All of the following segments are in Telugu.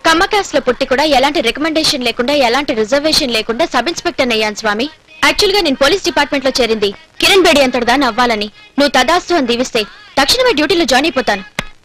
కమ్మ క్యాస్ట్ లో పుట్టి కూడా ఎలాంటి రికమెండేషన్ లేకుండా ఎలాంటి రిజర్వేషన్ లేకుండా సబ్ ఇన్స్పెక్టర్ అయ్యాను స్వామి యాక్చువల్ గా నేను పోలీస్ డిపార్ట్మెంట్ లో చేరింది కిరణ్ బేడి అంతటి దాన్ని అవ్వాలని నువ్వు తదాస్తు అని దీవిస్తే తక్షణమే డ్యూటీలో జాయిన్ అయిపోతాను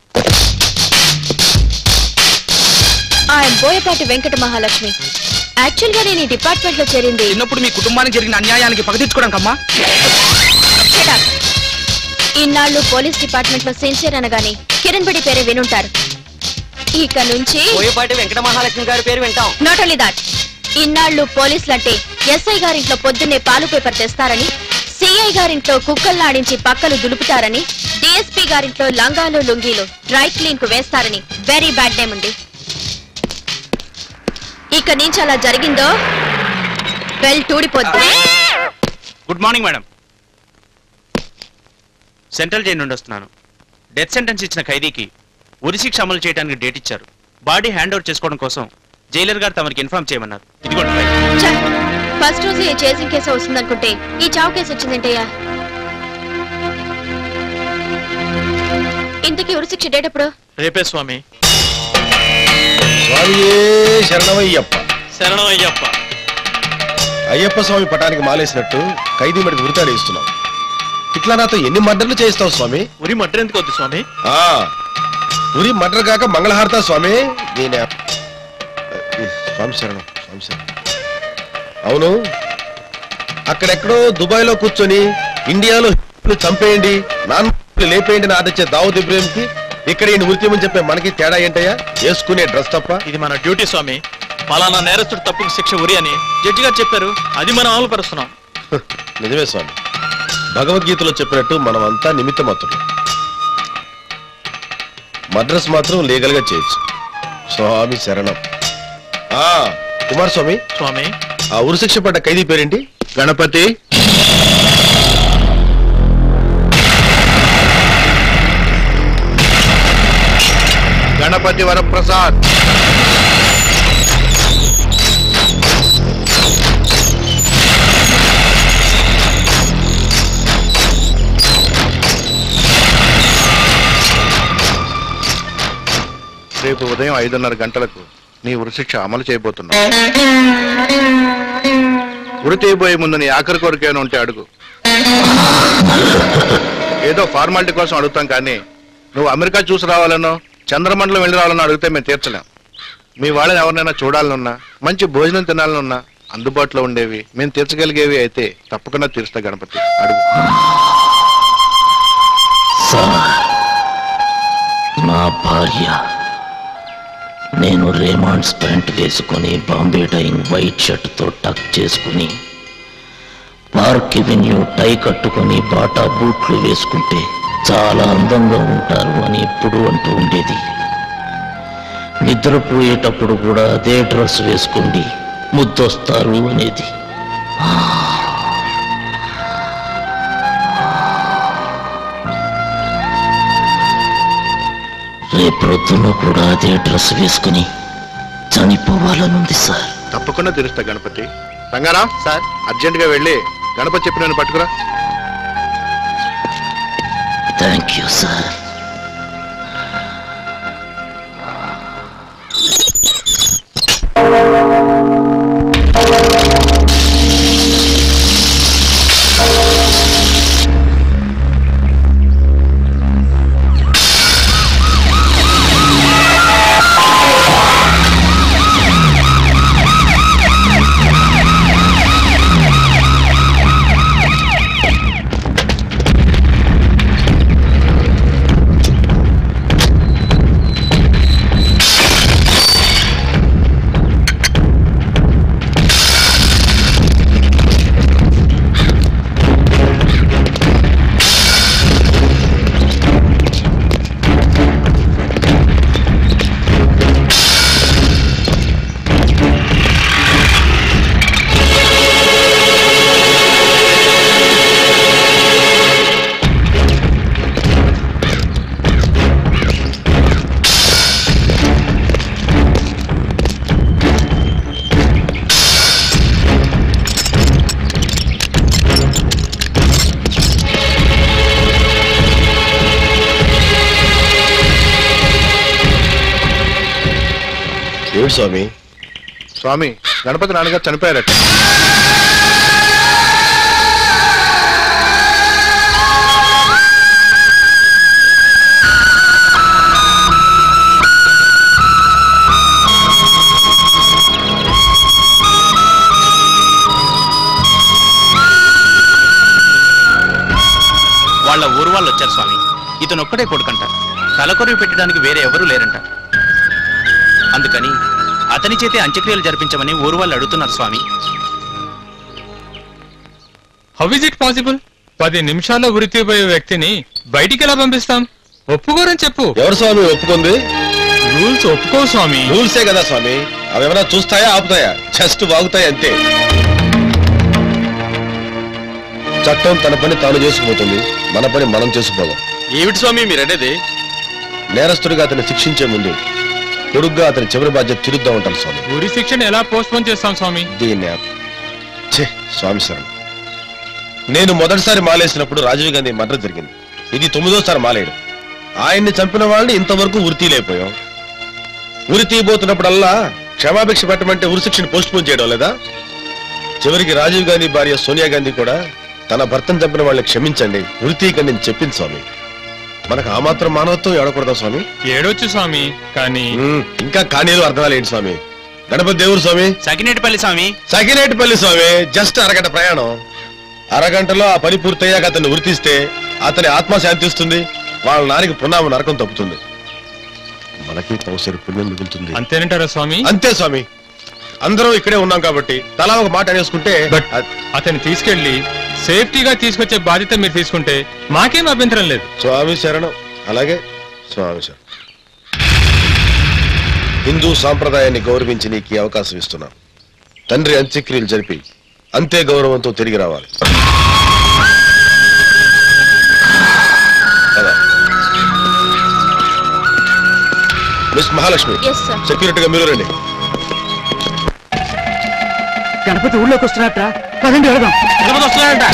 ఆయన బోయపాటి వెంకట మహాలక్ష్మి యాక్చువల్ గా నేను ఈ డిపార్ట్మెంట్ లో చేరింది చిన్నప్పుడు మీ కుటుంబానికి జరిగిన అన్యాయానికి పగ తీర్చుకోవడానికి అమ్మా Shut up. ఇన్నాళ్ళు పోలీస్ డిపార్ట్మెంట్ లో సిన్సియర్ అనగానే కిరణ్ బేడి పేరే వినుంటారు ఇక నుంచి పోయేపాటి వెంకట మహాలక్ష్మి గారి పేరు వింటాం నాట్ ఓన్లీ దాట్ ఇన్నాళ్ళు పోలీసులంటే ఎస్ఐ గారింట్లో పొద్దున్నే పాలు పేపర్ తెస్తారని సిఐ గారింట్లో కుక్కల్లాడించి పక్కలు దులుపుతారని డిఎస్పీ గారింట్లో లంగాలు లుంగీలు డ్రై క్లీన్ కు వేస్తారని వెరీ బ్యాడ్ నేమ్ ఉంది ఇక నుంచి అలా జరిగిందో బెల్ టూడిపోద్ది good morning madam central jail నుండి వస్తున్నాను డెత్ సెంటెన్స్ ఇచ్చిన ఖైదీకి ఉరిశిక్ష అమలు చేయడానికి డేట్ ఇచ్చారు బాడీ హ్యాండ్ ఓవర్ చేసుకోవడం కోసం జైలర్ గారు తమరికి ఇన్ఫార్మ్ చేయమన్నారు ఇదిగోండి ఫైల్. ఫస్ట్ రోజు ఈ చేసింగ్ కేసు వస్తుందనుకుంటే ఈ చావు కేసు వచ్చిందేంటయ్యా ఇంతకీ ఉరిశిక్ష డేట్ ఎప్పుడు రేపే స్వామి స్వామియే శరణమయ్యప్ప శరణం అయ్యప్ప అయ్యప్ప స్వామి పటానికి మాలేసినట్టు ఖైదీ మడికి ఉరితాడు ఇస్తున్నావు ఇట్లా నాతో ఎన్ని మర్డర్లు చేయిస్తావు స్వామి ఉరి మటర్ ఎందుకు వద్దు స్వామి ఆ ఉరి మర్డర్ కాక మంగళహారత స్వామి నేనే స్వామి శరణం స్వామి శరణం అవును అక్కడెక్కడో దుబాయ్ లో కూర్చొని ఇండియాలో హిందువులు చంపేయండి నాన్ లేపేయండి నా ఆదిత్య దావుద్ ఇబ్రహీంకి ఇక్కడ ఈయన ఉరితీయమని చెప్పే మనకి తేడా ఏంటయ్యా వేసుకునే డ్రెస్ తప్ప ఇది మన డ్యూటీ స్వామి పలానా నేరస్తుడు తప్పుకు శిక్ష ఉరి అని జడ్జి గారు చెప్పారు అది మనం అమలు పరుస్తున్నాం హ, నిజమే స్వామి భగవద్గీతలో చెప్పినట్టు మనమంతా నిమిత్తమతులు మద్రస్ మాత్రం లీగల్ గా చేయొచ్చు స్వామి శరణం ఆ కుమార్ స్వామి స్వామి ఆ ఉరిశిక్ష పడ్డ ఖైదీ పేరేంటి గణపతి గణపతి వరప్రసాద్ రేపు ఉదయం ఐదున్నర గంటలకు నీ ఉరిశిక్ష అమలు చేయబోతున్నా ఉరి తీయబోయే ముందు నీ ఆఖరి కోరికేమైనా ఉంటే అడుగు ఏదో ఫార్మాలిటీ కోసం అడుగుతాం కానీ నువ్వు అమెరికా చూసి రావాలనో చంద్రమండలం వెళ్ళి రావాలనో అడిగితే మేము తీర్చలేం మీ వాళ్ళని ఎవరినైనా చూడాలనున్నా మంచి భోజనం తినాలనున్నా అందుబాటులో ఉండేవి మేము తీర్చగలిగేవి అయితే తప్పకుండా తీరుస్తా గణపతి అడుగు సార్ నా భార్య నేను రేమాండ్స్ ప్యాంట్ వేసుకుని బాంబే డైయింగ్ వైట్ షర్ట్తో టక్ చేసుకుని పార్క్ ఎవెన్యూ టై కట్టుకుని బాటా బూట్లు వేసుకుంటే చాలా అందంగా ఉంటారు అని ఎప్పుడు అంటూ ఉండేది నిద్రపోయేటప్పుడు కూడా అదే డ్రెస్ వేసుకోండి ముద్దొస్తారు అనేది రేపొద్దున కూడా అదే డ్రెస్ వేసుకుని చనిపోవాలనుంది సార్ తప్పకుండా తీరుస్తా గణపతి రంగారావు సార్ అర్జెంట్ గా వెళ్ళి గణపతి చెప్పిన నన్ను పట్టుకురా థ్యాంక్ యూ సార్ ఏమిటి స్వామి స్వామి గణపతి నాన్నగారు చనిపోయారట వాళ్ళ ఊరు వాళ్ళు వచ్చారు స్వామి ఇతను ఒక్కడే కొడుకంట తలకొరివి పెట్టడానికి వేరే ఎవరూ లేరంట అందుకని అతని చేతే అంత్యక్రియలు జరిపించమని ఊరు వాళ్ళు అడుగుతున్నారు స్వామి హౌ ఇస్ ఇట్ పాసిబుల్ పది నిమిషాల్లో ఉరితీపోయే వ్యక్తిని బయటికి ఎలా పంపిస్తాం ఒప్పుకోరని చెప్పు ఎవరు స్వామి ఒప్పుకుంది రూల్స్ ఒప్పుకో స్వామి రూల్సే కదా స్వామి అవి ఏమైనా చూస్తాయా ఆపుతాయా జస్ట్ వాగుతాయి అంతే చట్టం తన పని తాను చేసుకుపోతుంది మన పని మనం చేసుకుపోదాం ఏమిటి స్వామి మీరనేది నేరస్తుడిగా అతన్ని శిక్షించే ముందు పొడుగ్గా అతని చివరి బాధ్యత తిరుద్దాం ఉంటాను స్వామి ఉరి శిక్షను ఎలా పోస్ట్ పోన్ చేస్తాం స్వామి దీన్ని ఆప్- ఛే స్వామి శరణం నేను మొదటిసారి మాలేసినప్పుడు రాజీవ్ గాంధీ మర్డర్ జరిగింది ఇది తొమ్మిదోసారి మాలేయడం ఆయన్ని చంపిన వాళ్ళని ఇంతవరకు ఉరి తీయలేకపోయాం ఉరి తీయబోతున్నప్పుడల్లా క్షమాభిక్ష పెట్టమంటే ఉరి శిక్షను పోస్ట్ పోన్ చేయడం లేదా చివరికి రాజీవ్ గాంధీ భార్య సోనియా గాంధీ కూడా తన భర్తను చంపిన వాళ్ళని క్షమించండి ఉరి తీయకండి అని చెప్పింది స్వామి మనకు ఆ మాత్రం మానవత్వం ఏడకూడదా స్వామి ఏడొచ్చు స్వామి కానీ ఉమ్, ఇంకా కానీలు అర్థాలేంటి స్వామి గణపతి దేవుడు స్వామి సకినేటిపల్లి స్వామి సకినేటిపల్లి స్వామి జస్ట్ అరగంట ప్రయాణం అరగంటలో ఆ పని పూర్తయ్యాక అతన్ని ఉరితీస్తే అతని ఆత్మ శాంతిస్తుంది వాళ్ళ నానికి పునామ నరకం తప్పుతుంది మనకి పౌసరి పుణ్యం మిగులుతుంది అంతేనంటారా స్వామి అంతే స్వామి అందరం ఇక్కడే ఉన్నాం కాబట్టి తలా ఒక మాట అనేసుకుంటే బట్ అ- అతన్ని తీసుకెళ్లి సేఫ్టీగా తీసుకొచ్చే బాధ్యత మీరు తీసుకుంటే మాకేం అభ్యంతరం లేదు స్వామి శరణం అలాగే స్వామి శరణం హిందూ సాంప్రదాయాన్ని గౌరవించి నీకు ఈ అవకాశం ఇస్తున్నాను తండ్రి అంత్యక్రియలు జరిపి అంతే గౌరవంతో తిరిగి రావాలి పద. మిస్ మహాలక్ష్మి ఎస్ సార్ సెక్యూరిటీగా మీరు రండి గణపతి ఊళ్ళోకి వస్తున్నట్ట పదండి వెళదాం గణపతి వస్తున్నాడంట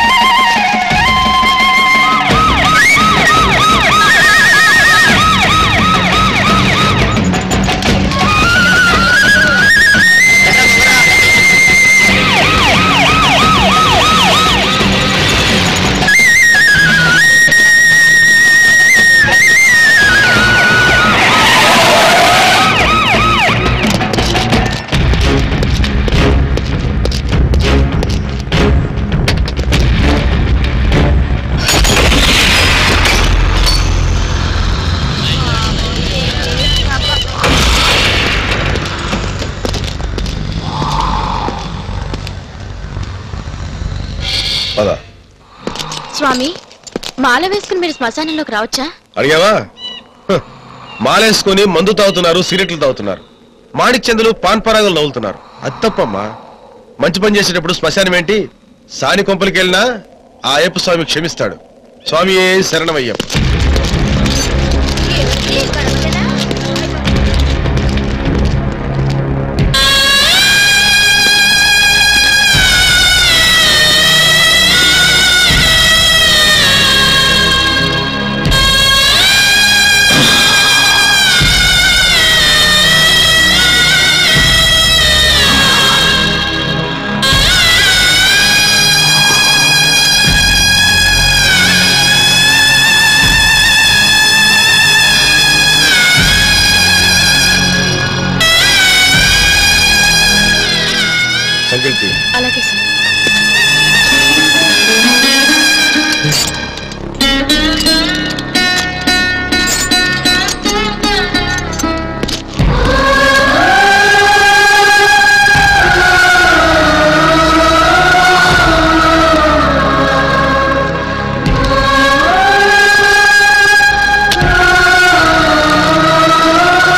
పద స్వామి మాల వేసుకుని మీరు శ్మశానంలోకి రావచ్చా అడిగావా హ, మాలేసుకొని మందు తాగుతున్నారు సిగరెట్లు తాగుతున్నారు మాణిక్చందులు పాన్ పరాగులు నవ్వులుతున్నారు అది తప్పమ్మా మంచి పని చేసేటప్పుడు శ్మశానం ఏంటి సాని కొంపలికి వెళ్ళినా ఆ అయ్యప్ప స్వామి క్షమిస్తాడు స్వామి శరణమయ్యప్ప సంకల్పి అలాగే సార్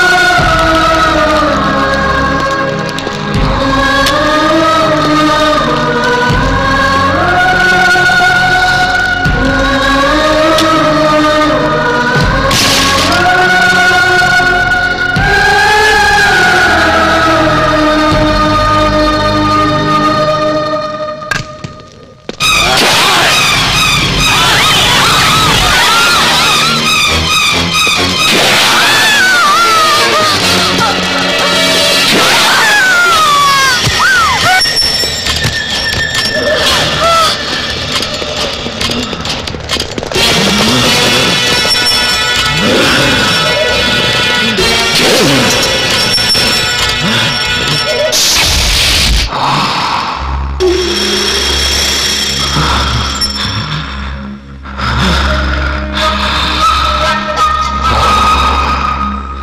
ఆ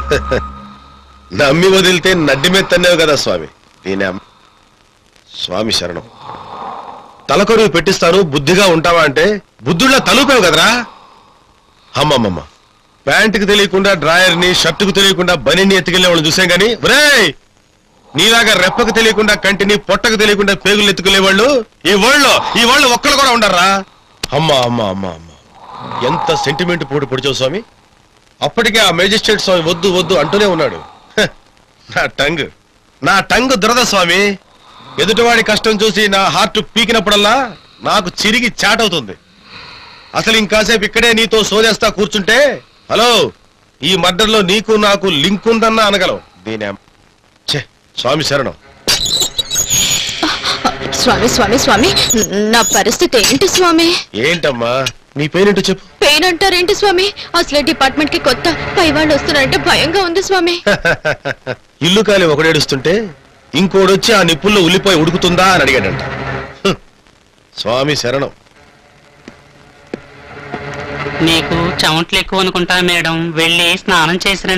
నమ్మి వదిలితే నడ్డి మీద తన్నావు కదా స్వామి దీని అమ్మ స్వామి శరణం తలకొరువు పెట్టిస్తాను బుద్ధిగా ఉంటావా అంటే బుద్ధుళ్ళ తలుపావు కదరా అమ్మమ్మమ్మ ప్యాంటుకి తెలియకుండా డ్రాయర్ని షర్టుకు తెలియకుండా బనీని ఎత్తుకెళ్లే వాళ్ళని చూసాం గాని ఒరేయ్ నీలాగా రెప్పకు తెలియకుండా కంటిని పొట్టకు తెలియకుండా పేగులు ఎత్తుకునే వాళ్ళు ఈ వరల్డ్ ఈ వరల్డ్ ఒక్కళ్ళు కూడా ఉండరా అమ్మా అమ్మా అమ్మా అమ్మా ఎంత సెంటిమెంట్ పోటు పొడిచావు స్వామి అప్పటికే ఆ మేజిస్ట్రేట్ స్వామి వద్దు వద్దు అంటూనే ఉన్నాడు హ, నా టంగ్ నా టంగ్ దురద స్వామి ఎదుటివాడి కష్టం చూసి నా హార్ట్ పీకినప్పుడల్లా నాకు చిరిగి చాటవుతుంది అసలు ఇంకాసేపు ఇక్కడే నీతో సోదేస్తా కూర్చుంటే హలో ఈ మర్డర్లో నీకు నాకు లింక్ ఉందన్నా అనగలవు దీని అమ్మ- ఛే స్వామి శరణం స్వామి స్వామి స్వామి నా పరిస్థితి ఏంటి స్వామి ఏంటమ్మా నీ పేరేంటో చెప్పు పెయిన్ అంటారేంటి స్వామి అసలే డిపార్ట్మెంట్ కి కొత్త పై వాళ్ళు వస్తున్నారంటే భయంగా ఉంది స్వామి ఇల్లు కాలి ఒకడేడుస్తుంటే ఇంకోడొచ్చి ఆ నిప్పుల్లో ఉల్లిపోయి ఉడుకుతుందా అని అడిగాడంట హ్మ్. స్వామి శరణం మీకు చెమట్లు ఎక్కువ అనుకుంటా మేడం వెళ్ళి స్నానం చేసి రండి.